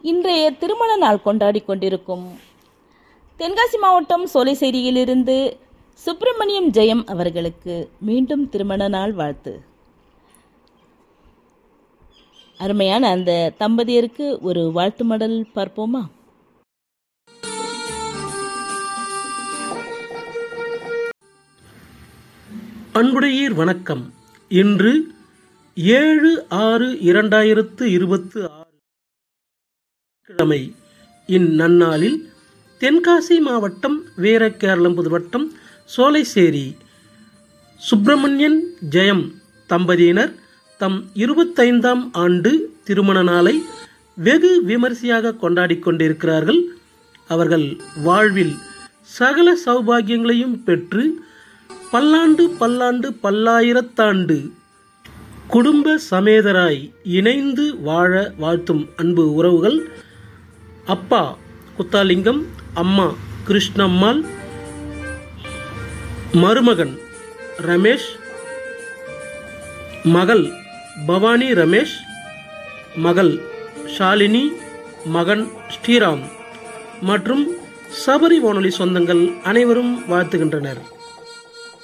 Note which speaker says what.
Speaker 1: இன்றைய திருமண நாள் கொண்டாடி கொண்டிருக்கும் தென்காசி மாவட்டம் சோலைசேரியிலிருந்து சுப்பிரமணியம் ஜெயம் அவர்களுக்கு மீண்டும் திருமண நாள் வாழ்த்து அருமையான அந்த தம்பதியருக்கு ஒரு வாழ்த்து மடல் பார்ப்போமா
Speaker 2: அன்புடையீர் வணக்கம் இன்று ஏழு ஆறு இரண்டாயிரத்து இருபத்து ஆறு கிழமை இந்நன்னாளில் தென்காசி மாவட்டம் வீரகேரளம்புது வட்டம் சோலைசேரி சுப்பிரமணியன் ஜெயம் தம்பதியினர் தம் இருபத்தைந்தாம் ஆண்டு திருமண நாளை வெகு விமரிசையாக கொண்டாடிக் கொண்டிருக்கிறார்கள் அவர்கள் வாழ்வில் சகல சௌபாகியங்களையும் பெற்று பல்லாண்டு பல்லாண்டு பல்லாயிரத்தாண்டு குடும்ப சமேதராய் இணைந்து வாழ வாழ்த்தும் அன்பு உறவுகள் அப்பா குத்தாலிங்கம் அம்மா கிருஷ்ணம்மாள் மருமகன் ரமேஷ் மகள் பவானி ரமேஷ் மகள் ஷாலினி மகன் ஸ்ரீராம் மற்றும் சபரி வானொலி சொந்தங்கள் அனைவரும் வாழ்த்துகின்றனர்